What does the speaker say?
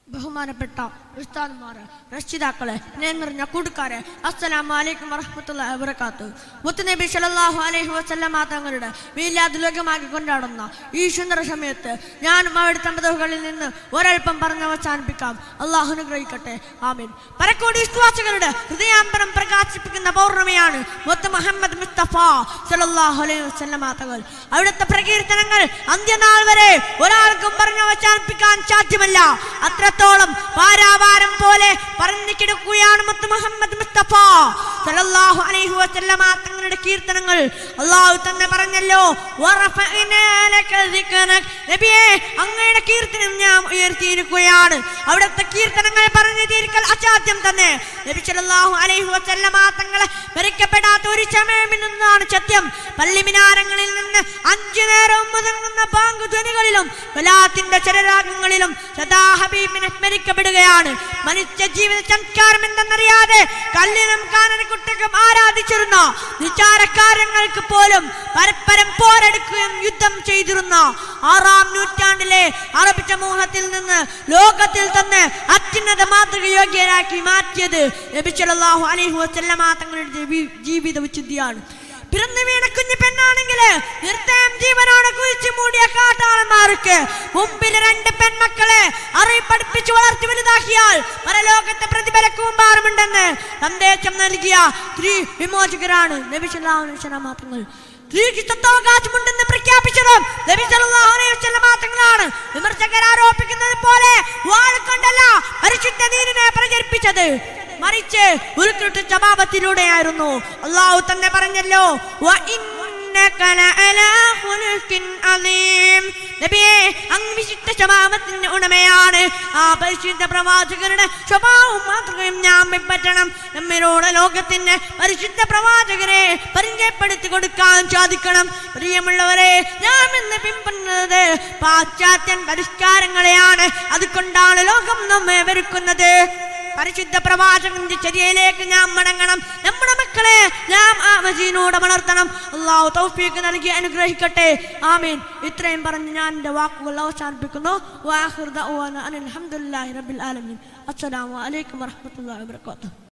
ബഹുമാനപ്പെട്ട ഉസ്താദ്മാരെ രക്ഷിതാക്കളെ നിറഞ്ഞ കൂട്ടുകാരെ അസ്സലാമു അലൈക്കും വറഹ്മത്തുള്ളാഹി വബറകാത്തു മുത്തുനബി സല്ലല്ലാഹു അലൈഹി വസല്ലമ തങ്ങളുടെ മീലാദ് ലോകമാക്കി കൊണ്ടാടുന്ന ഈ സുന്ദര സമയത്ത് ഞാനും അവിടുത്തെ മതകളിൽ നിന്ന് ഒരൽപ്പം പറഞ്ഞ് അവസാനിപ്പിക്കാം അള്ളാഹു അനുഗ്രഹിക്കട്ടെ ആമീൻ പരക്കോടി വിശ്വാസികളുടെ ഹൃദയാമ്പരം പ്രകാശിപ്പിക്കുന്ന പൗർണമിയാണ് മുത്ത് മുഹമ്മദ് മുസ്തഫ സല്ലല്ലാഹു അലൈഹി വസല്ലമ തങ്ങൾ അവിടുത്തെ പ്രകീർത്തനങ്ങൾ അന്ത്യനാൾ വരെ ഒരാൾക്കും പറഞ്ഞ് അവസാനിപ്പിക്കാൻ സാധ്യമല്ല അത്രത്തോളം പാരാവാരം പോലെ പറഞ്ഞു കിടക്കുകയാണ് മുത്ത് മുഹമ്മദ് മുസ്തഫ സല്ലല്ലാഹു അലൈഹി വസല്ലമ തങ്ങളുടെ കീർത്തനങ്ങൾ അള്ളാഹു തന്നെ പറഞ്ഞല്ലോ വറഫഅനാ ലക ദിക്റക്. നബിയേ അങ്ങയുടെ കീർത്തനം ഞാൻ ഉയർത്തിയിരിക്കുകയാണ് അവിടുത്തെ കീർത്തനങ്ങൾ പറഞ്ഞു തീർക്കൽ അസാധ്യം തന്നെ നബി സല്ലല്ലാഹു അലൈഹി വസല്ലമ തങ്ങളെ മരിക്കപ്പെടാത്ത ഒരു സമയമെന്നാണ് സത്യം പള്ളിമിനാരങ്ങളിൽ നിന്ന് അഞ്ചു നേരവും മുതങ്ങുന്ന ബാങ്ക് ധ്വനികളിലും കലാത്തിന്റെ ചരരാഗങ്ങളിലും സദാ ഹബീബിനെ സ്മരിക്കപ്പെടുകയാണ് മനുഷ്യ ജീവിത സംസ്കാരം എന്തെന്നറിയാതെ കല്ലിനും കാനനക്കുട്ടക്കും ആരാധിച്ചിരുന്ന നിചാരക്കാരങ്ങൾക്ക് പോലും പരസ്പരം പോരടിക്കുകയും യുദ്ധം ചെയ്തിരുന്ന ആറാം നൂറ്റാണ്ടിലെ അറബി സമൂഹത്തിൽ നിന്ന് ലോകത്തിൽ തന്നെ അത്യുന്നത മാതൃകയോഗ്യരാക്കി മാറ്റിയത് നബി സല്ലല്ലാഹു അലൈഹി വസല്ലമ തങ്ങളുടെ ജീവി- ജീവിത വിശുദ്ധിയാണ് പിറന്നു വീണ കുഞ്ഞു പെണ്ണാണെങ്കിൽ നിർത്തയം ജീവനോടെ കുഴിച്ചു മൂടിയ കാട്ടാളന്മാർക്ക് മുമ്പിൽ രണ്ട് പെൺമക്കളെ അറിവ് പഠിപ്പിച്ചു വളർത്തി വലുതാക്കിയാൽ പരലോകത്തെ പ്രതിഫലക്കുമ്പാറുമുണ്ടെന്ന് സന്ദേശം നൽകിയ സ്ത്രീ വിമോചകരാണ് നബി സല്ലല്ലാഹു അലൈഹി വസല്ലമ തങ്ങൾ സ്ത്രീക്ക് സ്വത്തവകാശമുണ്ടെന്ന് പ്രഖ്യാപിച്ചത് നബി സല്ലല്ലാഹു അലൈഹി വസല്ലമ തങ്ങളാണ് വിമർശകർ ആരോപിക്കുന്നത് പോലെ വാഴ്കൊണ്ടല്ല പരിശുദ്ധ ദീനിനെ പ്രചരിപ്പിച്ചത് മറിച്ച് ഉരുക്കിട്ട് ജവാബത്തിലൂടെയായിരുന്നു അള്ളാഹു തന്നെ പറഞ്ഞല്ലോ "വ ഇന്നക ലഅലാ ഖുലുഖിൻ അദീം." നബിയേ അങ്ങ് വിശുദ്ധ സ്വഭാവത്തിന്റെ ഉടമയാണ് ആ പരിശുദ്ധ പ്രവാചകരുടെ സ്വഭാവം മാത്രമേ ഞാൻ പിൻപറ്റണം നമ്മരോട് ലോകത്തിന് പരിശുദ്ധ പ്രവാചകരെ പരിചയപ്പെടുത്തി കൊടുക്കാൻ സാധിക്കണം പ്രിയമുള്ളവരെ ഞാൻ ഇന്ന് പിൻപറ്റുന്നത് പാശ്ചാത്യൻ പരിഷ്കാരങ്ങളെയാണ് അതുകൊണ്ടാണ് ലോകം നമ്മെ വെറുക്കുന്നത് പരിശുദ്ധ പ്രവാചകന്റെ ചര്യയിലേക്ക് ഞാൻ മടങ്ങണം നമ്മുടെ മക്കളെ നാം ആ മജീനോട് വളർത്തണം അള്ളാഹു തൗഫീഖ് നൽകി അനുഗ്രഹിക്കട്ടെ ആമീൻ ഇത്രയും പറഞ്ഞ് ഞാൻ എൻ്റെ വാക്കുകൾ അവസാനിപ്പിക്കുന്നു വാഹിർ ദഅ്വാന അനിൽ ഹംദുലില്ലാഹി റബ്ബിൽ ആലമീൻ അസ്സലാമു അലൈക്കും വറഹ്മത്തുള്ളാഹി വബറകാതുഹു